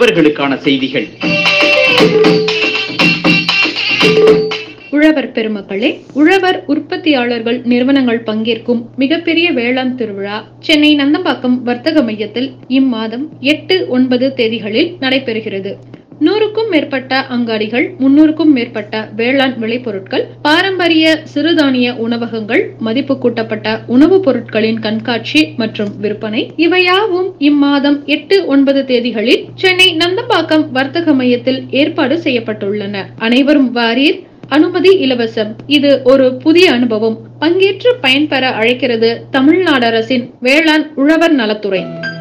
உழவர்களுக்கான செய்திகள் உழவர் பெருமக்களே உழவர் உற்பத்தியாளர்கள் நிறுவனங்கள் பங்கேற்கும் மிகப்பெரிய வேளாண் திருவிழா சென்னை நந்தம்பாக்கம் வர்த்தக மையத்தில் இம்மாதம் எட்டு ஒன்பது தேதிகளில் நடைபெறுகிறது நூறுக்கும் மேற்பட்ட அங்காடிகள் முன்னூறுக்கும் மேற்பட்ட வேளாண் விளைபொருட்கள் பாரம்பரிய சிறுதானிய உணவகங்கள் மதிப்பு கூட்டப்பட்ட உணவுப் பொருட்களின் கண்காட்சி மற்றும் விற்பனை இவையாவும் இம்மாதம் எட்டு ஒன்பது தேதிகளில் சென்னை நந்தம்பாக்கம் வர்த்தக மையத்தில் ஏற்பாடு செய்யப்பட்டுள்ளன அனைவரும் வாரீர் அனுமதி இலவசம் இது ஒரு புதிய அனுபவம் பங்கேற்று பயன்பெற அழைக்கிறது தமிழ்நாடு அரசின் வேளாண் உழவர் நலத்துறை